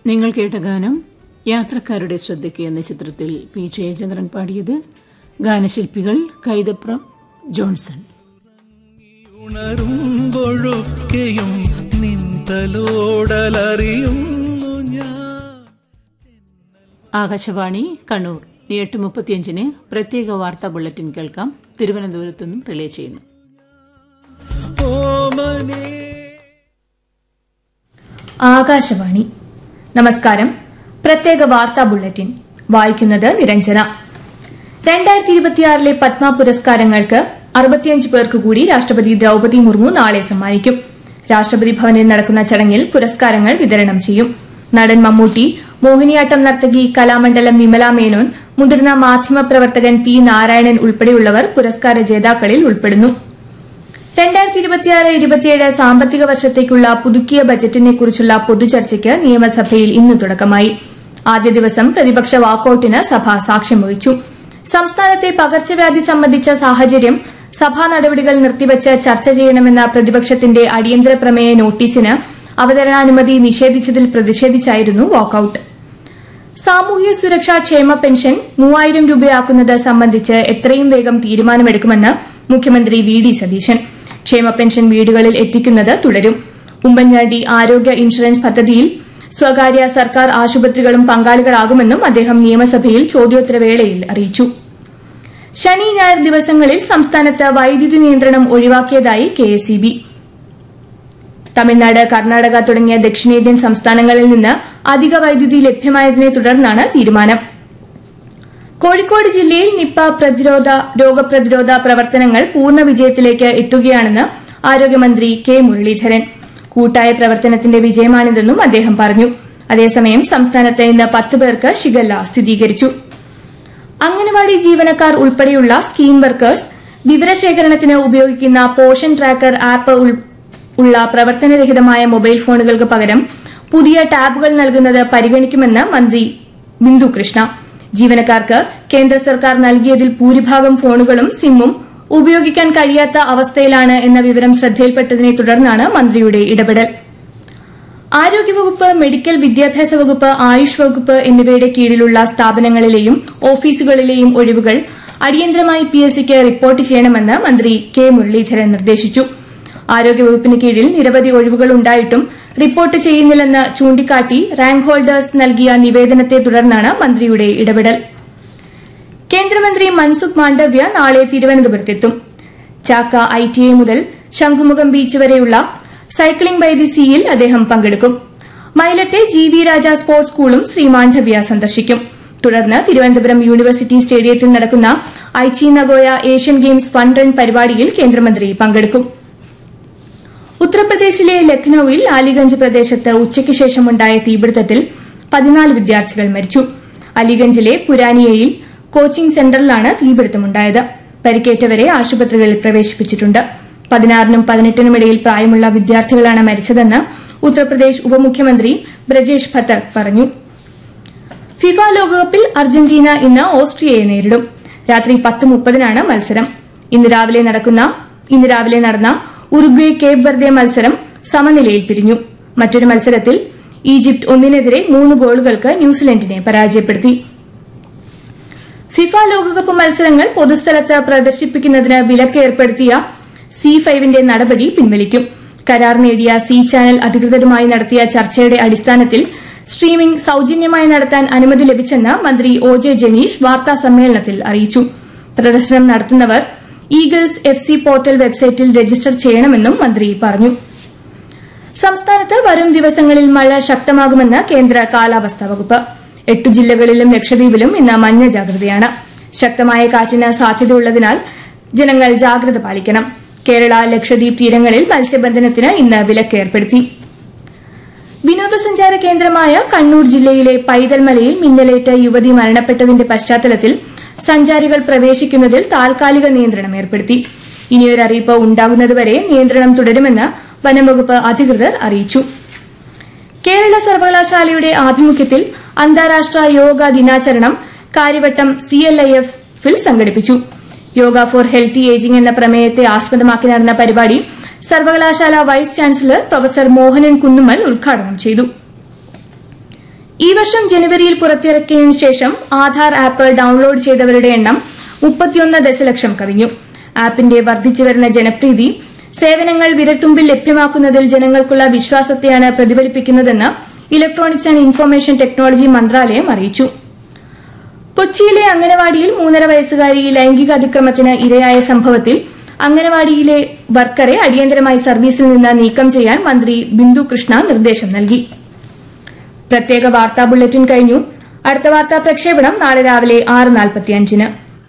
നിങ്ങൾ കേട്ട ഗാനം യാത്രക്കാരുടെ ശ്രദ്ധയ്ക്ക് എന്ന ചിത്രത്തിൽ പി ജയചന്ദ്രൻ പാടിയത് ഗാനശില്പികൾ കൈതപ്രം ജോൺസൺ ഉണരുമ്പൊഴൊക്കെയും നിന്തലോടലറിയുന്നു ഞാൻ ആകാശവാണി കണ്ണൂർ ഇനി എട്ട് മുപ്പത്തിയഞ്ചിന് പ്രത്യേക വാർത്താ ബുള്ളറ്റിൻ കേൾക്കാം തിരുവനന്തപുരത്തു നിന്നും റിലേ ചെയ്യുന്നു ഓമനേ ആകാശവാണി നമസ്കാരം പ്രത്യേക വാർത്താ ബുള്ളറ്റിൻ വായിക്കുന്നത് നിരഞ്ജന രണ്ടായിരത്തി ഇരുപത്തിയാറിലെ പത്മ പുരസ്കാരങ്ങൾക്ക് അറുപത്തിയഞ്ച് പേർക്ക് കൂടി രാഷ്ട്രപതി ദ്രൌപതി മുർമു നാളെ സമ്മാനിക്കും രാഷ്ട്രപതി ഭവനിൽ നടക്കുന്ന ചടങ്ങിൽ പുരസ്കാരങ്ങൾ വിതരണം ചെയ്യും നടൻ മമ്മൂട്ടി മോഹിനിയാട്ടം നർത്തകി കലാമണ്ഡലം വിമല മേനോൻ മുതിർന്ന മാധ്യമപ്രവർത്തകൻ പി നാരായണൻ ഉൾപ്പെടെയുള്ളവർ പുരസ്കാര ജേതാക്കളിൽ ഉൾപ്പെടുന്നു രണ്ടായിരത്തി ഇരുപത്തിയാറ് ഇരുപത്തിയേഴ് സാമ്പത്തിക വർഷത്തേക്കുള്ള പുതുക്കിയ ബജറ്റിനെ കുറിച്ചുള്ള പൊതുചർച്ചയ്ക്ക് നിയമസഭയിൽ ഇന്ന് തുടക്കമായി ആദ്യ ദിവസം പ്രതിപക്ഷ വാക്കൌട്ടിന് സഭ സാക്ഷ്യം വഹിച്ചു സംസ്ഥാനത്തെ പകർച്ചവ്യാധി സംബന്ധിച്ച സാഹചര്യം സഭാ നടപടികൾ നിർത്തിവച്ച് ചർച്ച ചെയ്യണമെന്ന പ്രതിപക്ഷത്തിന്റെ അടിയന്തര പ്രമേയ നോട്ടീസിന് അവതരണാനുമതി നിഷേധിച്ചതിൽ പ്രതിഷേധിച്ചായിരുന്നു വാക്കൌട്ട് സാമൂഹ്യ സുരക്ഷാ ക്ഷേമ പെൻഷൻ മൂവായിരം രൂപയാക്കുന്നത് സംബന്ധിച്ച് എത്രയും വേഗം തീരുമാനമെടുക്കുമെന്ന് മുഖ്യമന്ത്രി വി ഡി സതീശൻ ക്ഷേമ പെൻഷൻ വീടുകളിൽ എത്തിക്കുന്നത് തുടരും ഉമ്മൻചാണ്ടി ആരോഗ്യ ഇൻഷുറൻസ് പദ്ധതിയിൽ സ്വകാര്യ സർക്കാർ ആശുപത്രികളും പങ്കാളികളാകുമെന്നും അദ്ദേഹം നിയമസഭയിൽ ചോദ്യോത്തരവേളയിൽ അറിയിച്ചു ശനി ഞായർ ദിവസങ്ങളിൽ സംസ്ഥാനത്ത് വൈദ്യുതി നിയന്ത്രണം ഒഴിവാക്കിയതായി കെഎസ്ഇബി തമിഴ്നാട് കർണാടക തുടങ്ങിയ ദക്ഷിണേന്ത്യൻ സംസ്ഥാനങ്ങളിൽ നിന്ന് അധിക വൈദ്യുതി ലഭ്യമായതിനെ തുടർന്നാണ് തീരുമാനം കോഴിക്കോട് ജില്ലയിൽ നിപ്പ പ്രതിരോധ രോഗപ്രതിരോധ പ്രവർത്തനങ്ങൾ പൂർണ്ണ വിജയത്തിലേക്ക് എത്തുകയാണെന്ന് ആരോഗ്യമന്ത്രി കെ മുരളീധരൻ കൂട്ടായ പ്രവർത്തനത്തിന്റെ വിജയമാണിതെന്നും അദ്ദേഹം പറഞ്ഞു അതേസമയം സംസ്ഥാനത്ത് ഇന്ന് പത്ത് പേർക്ക് ഷിഗല്ല സ്ഥിരീകരിച്ചു അംഗനവാടി ജീവനക്കാർ ഉൾപ്പെടെയുള്ള സ്കീം വർക്കേഴ്സ് വിവരശേഖരണത്തിന് ഉപയോഗിക്കുന്ന പോഷൻ ട്രാക്കർ ആപ്പ് ഉൾ- ഉള്ള പ്രവർത്തനരഹിതമായ മൊബൈൽ ഫോണുകൾക്ക് പകരം പുതിയ ടാബുകൾ നൽകുന്നത് പരിഗണിക്കുമെന്ന് മന്ത്രി ബിന്ദു കൃഷ്ണ ജീവനക്കാർക്ക് കേന്ദ്ര സർക്കാർ നൽകിയതിൽ ഭൂരിഭാഗം ഫോണുകളും സിമ്മും ഉപയോഗിക്കാൻ കഴിയാത്ത അവസ്ഥയിലാണ് എന്ന വിവരം ശ്രദ്ധയിൽപ്പെട്ടതിനെ തുടർന്നാണ് മന്ത്രിയുടെ ഇടപെടൽ ആരോഗ്യവകുപ്പ് മെഡിക്കൽ വിദ്യാഭ്യാസ വകുപ്പ് ആയുഷ് വകുപ്പ് എന്നിവയുടെ കീഴിലുള്ള സ്ഥാപനങ്ങളിലെയും ഓഫീസുകളിലെയും ഒഴിവുകൾ അടിയന്തരമായി പി എസ് സിക്ക് റിപ്പോർട്ട് ചെയ്യണമെന്ന് മന്ത്രി കെ മുരളീധരൻ നിർദ്ദേശിച്ചു ആരോഗ്യവകുപ്പിന് കീഴിൽ നിരവധി ഒഴിവുകൾ ഉണ്ടായിട്ടും റിപ്പോർട്ട് ചെയ്യുന്നില്ലെന്ന് ചൂണ്ടിക്കാട്ടി റാങ്ക് ഹോൾഡേഴ്സ് നൽകിയ നിവേദനത്തെ തുടർന്നാണ് മന്ത്രിയുടെ ഇടപെടൽ കേന്ദ്രമന്ത്രി മൻസുഖ് മാണ്ഡവ്യ നാളെ തിരുവനന്തപുരത്തെത്തും ചാക്ക ഐ ടി ഐ മുതൽ ശംഖുമുഖം ബീച്ച് വരെയുള്ള സൈക്ലിംഗ് ബൈ ദി സീയിൽ അദ്ദേഹം പങ്കെടുക്കും മൈലത്തെ ജി വി രാജ സ്പോർട്സ് സ്കൂളും ശ്രീ മാണ്ഡവ്യ സന്ദർശിക്കും തുടർന്ന് തിരുവനന്തപുരം യൂണിവേഴ്സിറ്റി സ്റ്റേഡിയത്തിൽ നടക്കുന്ന Aichi Nagoya Asian Games fun run പരിപാടിയിൽ കേന്ദ്രമന്ത്രി പങ്കെടുക്കും ഉത്തർപ്രദേശിലെ ലക്നൌവിൽ അലിഗഞ്ച് പ്രദേശത്ത് ഉച്ചയ്ക്ക് ശേഷമുണ്ടായ തീപിടുത്തത്തിൽ പതിനാല് വിദ്യാർത്ഥികൾ മരിച്ചു അലിഗഞ്ചിലെ പുരാനിയയിൽ കോച്ചിംഗ് സെന്ററിലാണ് തീപിടുത്തമുണ്ടായത് പരിക്കേറ്റവരെ ആശുപത്രികളിൽ പ്രവേശിപ്പിച്ചിട്ടുണ്ട് പതിനാറിനും പതിനെട്ടിനും ഇടയിൽ പ്രായമുള്ള വിദ്യാർത്ഥികളാണ് മരിച്ചതെന്ന് ഉത്തർപ്രദേശ് ഉപമുഖ്യമന്ത്രി ബ്രജേഷ് ഭത്തക് പറഞ്ഞു ഫിഫ ലോകകപ്പിൽ അർജന്റീന ഇന്ന് ഓസ്ട്രിയയെ നേരിടും രാത്രി പത്ത് മുപ്പതിനാണ് മത്സരം ഇന്ന് രാവിലെ നടക്കുന്ന ഇന്ന് രാവിലെ നടന്ന ഉറുഗ്വേ കേപ്പ് വെർദെ മത്സരം സമനിലയിൽ പിരിഞ്ഞു മറ്റൊരു മത്സരത്തിൽ ഈജിപ്ത് ഒന്നിനെതിരെ മൂന്ന് ഗോളുകൾക്ക് ന്യൂസിലൻഡിനെ പരാജയപ്പെടുത്തി ഫിഫ ലോകകപ്പ് മത്സരങ്ങൾ പൊതുസ്ഥലത്ത് പ്രദർശിപ്പിക്കുന്നതിന് വിലക്ക് ഏർപ്പെടുത്തിയ സി ഫൈവിന്റെ നടപടി പിൻവലിക്കും കരാർ നേടിയ സി ചാനൽ അധികൃതരുമായി നടത്തിയ ചർച്ചയുടെ അടിസ്ഥാനത്തിൽ സ്ട്രീമിംഗ് സൌജന്യമായി നടത്താൻ അനുമതി ലഭിച്ചെന്ന് മന്ത്രി ഒ ജെ ജനീഷ് വാർത്താ സമ്മേളനത്തിൽ അറിയിച്ചു പ്രദർശനം നടത്തുന്നവർ ഈഗിൾസ് എഫ് സി പോർട്ടൽ വെബ്സൈറ്റിൽ രജിസ്റ്റർ ചെയ്യണമെന്നും മന്ത്രി പറഞ്ഞു സംസ്ഥാനത്ത് വരും ദിവസങ്ങളിൽ മഴ ശക്തമാകുമെന്ന് കേന്ദ്ര കാലാവസ്ഥാ വകുപ്പ് എട്ടു ജില്ലകളിലും ലക്ഷദ്വീപിലും ഇന്ന് മഞ്ഞ ജാഗ്രതയാണ് ശക്തമായ കാറ്റിന് സാധ്യതയുള്ളതിനാൽ ജനങ്ങൾ ജാഗ്രത പാലിക്കണം കേരള ലക്ഷദ്വീപ് തീരങ്ങളിൽ മത്സ്യബന്ധനത്തിന് ഇന്ന് വിലക്ക് ഏർപ്പെടുത്തി വിനോദസഞ്ചാര കേന്ദ്രമായ കണ്ണൂർ ജില്ലയിലെ പൈതൽമലയിൽ മിന്നലേറ്റ് യുവതി മരണപ്പെട്ടതിന്റെ പശ്ചാത്തലത്തിൽ സഞ്ചാരികൾ പ്രവേശിക്കുന്നതിൽ താൽക്കാലിക നിയന്ത്രണം ഏർപ്പെടുത്തി ഇനിയൊരു അറിയിപ്പ് ഉണ്ടാകുന്നതുവരെ നിയന്ത്രണം തുടരുമെന്ന് വനംവകുപ്പ് അധികൃതർ അറിയിച്ചു കേരള സർവകലാശാലയുടെ ആഭിമുഖ്യത്തിൽ അന്താരാഷ്ട്ര യോഗ ദിനാചരണം കാര്യവട്ടം സി എൽ ഐ എഫിൽ സംഘടിപ്പിച്ചു യോഗ ഫോർ ഹെൽത്തി ഏജിംഗ് എന്ന പ്രമേയത്തെ ആസ്പദമാക്കി നടന്ന പരിപാടി സർവകലാശാല vice chancellor professor Mohanan Kunnummal ഉദ്ഘാടനം ചെയ്തു ഈ വർഷം ജനുവരിയിൽ പുറത്തിറക്കിയതിനു ശേഷം ആധാർ ആപ്പ് ഡൌൺലോഡ് ചെയ്തവരുടെ എണ്ണം മുപ്പത്തിയൊന്ന് ദശലക്ഷം കവിഞ്ഞു ആപ്പിന്റെ വർദ്ധിച്ചുവരുന്ന ജനപ്രീതി സേവനങ്ങൾ വിരൽത്തുമ്പിൽ ലഭ്യമാക്കുന്നതിൽ ജനങ്ങൾക്കുള്ള വിശ്വാസത്തെയാണ് പ്രതിഫലിപ്പിക്കുന്നതെന്ന് ഇലക്ട്രോണിക്സ് ആൻഡ് ഇൻഫർമേഷൻ ടെക്നോളജി മന്ത്രാലയം അറിയിച്ചു കൊച്ചിയിലെ അംഗനവാടിയിൽ മൂന്നര വയസ്സുകാരി ലൈംഗിക അതിക്രമത്തിന് ഇരയായ സംഭവത്തിൽ അംഗനവാടിയിലെ വർക്കറെ അടിയന്തരമായി സർവീസിൽ നിന്ന് നീക്കം ചെയ്യാൻ മന്ത്രി ബിന്ദു കൃഷ്ണ നിർദ്ദേശം നൽകി പ്രത്യേക വാർത്താ ബുള്ളറ്റിൻ കഴിഞ്ഞു അടുത്ത വാർത്താ പ്രക്ഷേപണം നാളെ രാവിലെ ആറ് നാൽപ്പത്തിയഞ്ചിന്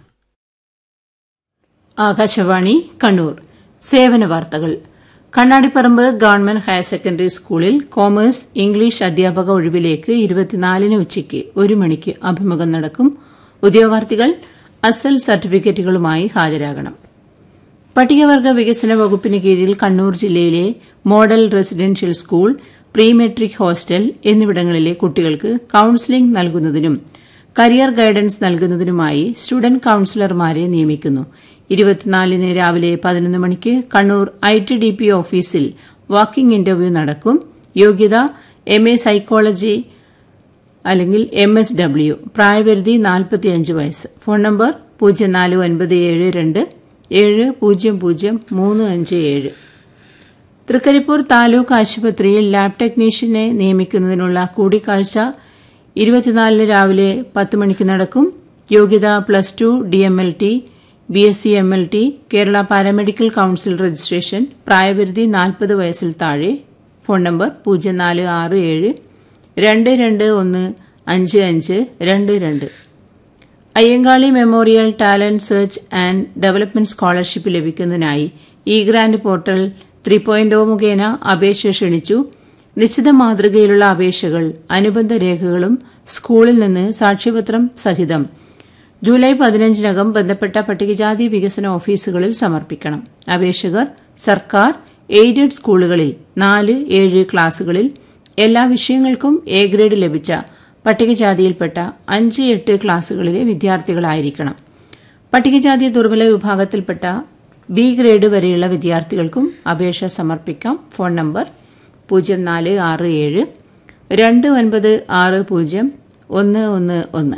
ആകാശവാണി കണ്ണൂർ സേവന വാർത്തകൾ കണ്ണാടിപ്പറമ്പ് ഗവൺമെന്റ് ഹയർ സെക്കൻഡറി സ്കൂളിൽ കോമേഴ്സ് ഇംഗ്ലീഷ് അധ്യാപക ഒഴിവിലേക്ക് ഇരുപത്തിനാലിന് ഉച്ചയ്ക്ക് ഒരു മണിക്ക് അഭിമുഖം നടക്കും ഉദ്യോഗാർത്ഥികൾ അസൽ സർട്ടിഫിക്കറ്റുകളുമായി ഹാജരാകണം പട്ടികവർഗ വികസന വകുപ്പിന് കീഴിൽ കണ്ണൂർ ജില്ലയിലെ model residential school pre matric hostel എന്നിവിടങ്ങളിലെ കുട്ടികൾക്ക് കൌൺസിലിംഗ് നൽകുന്നതിനും കരിയർ ഗൈഡൻസ് നൽകുന്നതിനുമായി സ്റ്റുഡന്റ് കൌൺസിലർമാരെ നിയമിക്കുന്നു ഇരുപത്തിനാലിന് രാവിലെ പതിനൊന്ന് മണിക്ക് Kannur I T D P ഓഫീസിൽ വാക്കിംഗ് ഇന്റർവ്യൂ നടക്കും യോഗ്യത എം എ സൈക്കോളജി അല്ലെങ്കിൽ എം എസ് ഡബ്ല്യു പ്രായപരിധി നാൽപ്പത്തിയഞ്ച് വയസ്സ് ഫോൺ നമ്പർ പൂജ്യം നാല് ഒൻപത് ഏഴ് രണ്ട് ഏഴ് പൂജ്യം പൂജ്യം മൂന്ന് അഞ്ച് ഏഴ് തൃക്കരിപ്പൂർ താലൂക്ക് ആശുപത്രിയിൽ ലാബ് ടെക്നീഷ്യനെ നിയമിക്കുന്നതിനുള്ള കൂടിക്കാഴ്ച ഇരുപത്തിനാലിന് രാവിലെ പത്ത് മണിക്ക് നടക്കും യോഗ്യത plus two D M L T B S C M L T Kerala paramedical council registration പ്രായപരിധി നാൽപ്പത് വയസ്സിൽ താഴെ ഫോൺ നമ്പർ പൂജ്യം നാല് ആറ് ഏഴ് രണ്ട് രണ്ട് ഒന്ന് അഞ്ച് അഞ്ച് രണ്ട് രണ്ട് Ayyankali memorial talent search and development scholarship ലഭിക്കുന്നതിനായി e grant portal three point മുഖേന അപേക്ഷ ക്ഷണിച്ചു നിശ്ചിത മാതൃകയിലുള്ള അപേക്ഷകൾ അനുബന്ധ രേഖകളും സ്കൂളിൽ നിന്ന് സാക്ഷ്യപത്രം സഹിതം ജൂലൈ പതിനഞ്ചിനകം ബന്ധപ്പെട്ട പട്ടികജാതി വികസന ഓഫീസുകളിൽ സമർപ്പിക്കണം അപേക്ഷകർ സർക്കാർ എയ്ഡഡ് സ്കൂളുകളിൽ നാല് ഏഴ് ക്ലാസുകളിൽ എല്ലാ വിഷയങ്ങൾക്കും എ ഗ്രേഡ് ലഭിച്ച പട്ടികജാതിയിൽപ്പെട്ട അഞ്ച് എട്ട് ക്ലാസുകളിലെ വിദ്യാർത്ഥികളായിരിക്കണം പട്ടികജാതി ദുർബല വിഭാഗത്തിൽപ്പെട്ട ബി ഗ്രേഡ് വരെയുള്ള വിദ്യാർത്ഥികൾക്കും അപേക്ഷ സമർപ്പിക്കാം ഫോൺ നമ്പർ പൂജ്യം നാല് ആറ് ഏഴ് രണ്ട് ഒൻപത് ആറ് പൂജ്യം ഒന്ന് ഒന്ന് ഒന്ന്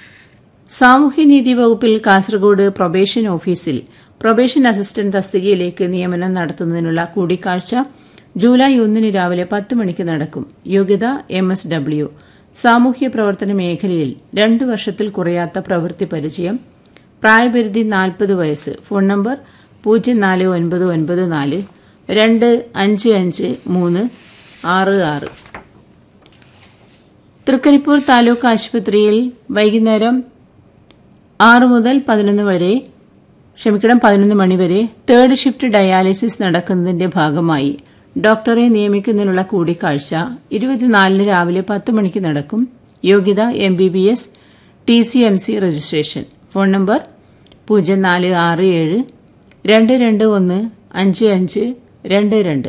സാമൂഹ്യനീതി വകുപ്പിൽ കാസർഗോഡ് പ്രൊബേഷൻ ഓഫീസിൽ പ്രൊബേഷൻ അസിസ്റ്റന്റ് തസ്തികയിലേക്ക് നിയമനം നടത്തുന്നതിനുള്ള കൂടിക്കാഴ്ച ജൂലൈ ഒന്നിന് രാവിലെ പത്ത് മണിക്ക് നടക്കും യോഗ്യത എം എസ് ഡബ്ല്യു സാമൂഹ്യ പ്രവർത്തന മേഖലയിൽ രണ്ട് വർഷത്തിൽ കുറയാത്ത പ്രവൃത്തി പരിചയം പ്രായപരിധി നാൽപ്പത് വയസ്സ് ഫോൺ നമ്പർ പൂജ്യം നാല് ഒൻപത് ഒൻപത് നാല് രണ്ട് അഞ്ച് അഞ്ച് മൂന്ന് ആറ് ആറ് തൃക്കരിപ്പൂർ താലൂക്ക് ആശുപത്രിയിൽ വൈകുന്നേരം ആറ് മുതൽ പതിനൊന്ന് വരെ ക്ഷമിക്കണം പതിനൊന്ന് മണിവരെ തേർഡ് ഷിഫ്റ്റ് ഡയാലിസിസ് നടക്കുന്നതിന്റെ ഭാഗമായി ഡോക്ടറെ നിയമിക്കുന്നതിനുള്ള കൂടിക്കാഴ്ച ഇരുപത്തിനാലിന് രാവിലെ പത്ത് മണിക്ക് നടക്കും യോഗ്യത M B B S T C M C registration phone number പൂജ്യം നാല് ആറ് ഏഴ് രണ്ട് രണ്ട് ഒന്ന് അഞ്ച് അഞ്ച് രണ്ട് രണ്ട്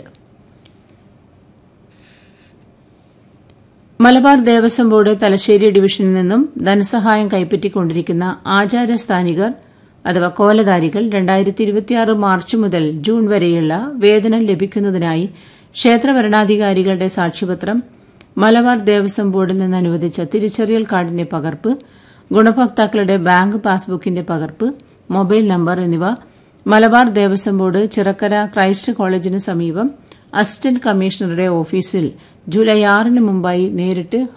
മലബാർ ദേവസ്വം ബോർഡ് തലശ്ശേരി ഡിവിഷനിൽ നിന്നും ധനസഹായം കൈപ്പറ്റിക്കൊണ്ടിരിക്കുന്ന ആചാരസ്ഥാനികർ അഥവാ കോലധാരികൾ രണ്ടായിരത്തി ഇരുപത്തിയാറ് മാർച്ച് മുതൽ ജൂൺ വരെയുള്ള വേതനം ലഭിക്കുന്നതിനായി ക്ഷേത്ര ഭരണാധികാരികളുടെ സാക്ഷ്യപത്രം മലബാർ ദേവസ്വം ബോർഡിൽ നിന്ന് അനുവദിച്ച തിരിച്ചറിയൽ കാർഡിന്റെ പകർപ്പ് ഗുണഭോക്താക്കളുടെ ബാങ്ക് പാസ്ബുക്കിന്റെ പകർപ്പ് മൊബൈൽ നമ്പർ എന്നിവ മലബാർ ദേവസ്വം ബോർഡ് ചിറക്കര ക്രൈസ്റ്റ് കോളേജിന് സമീപം അസിസ്റ്റന്റ് കമ്മീഷണറുടെ ഓഫീസിൽ ജൂലൈ ആറിന് മുമ്പായി നേരിട്ട്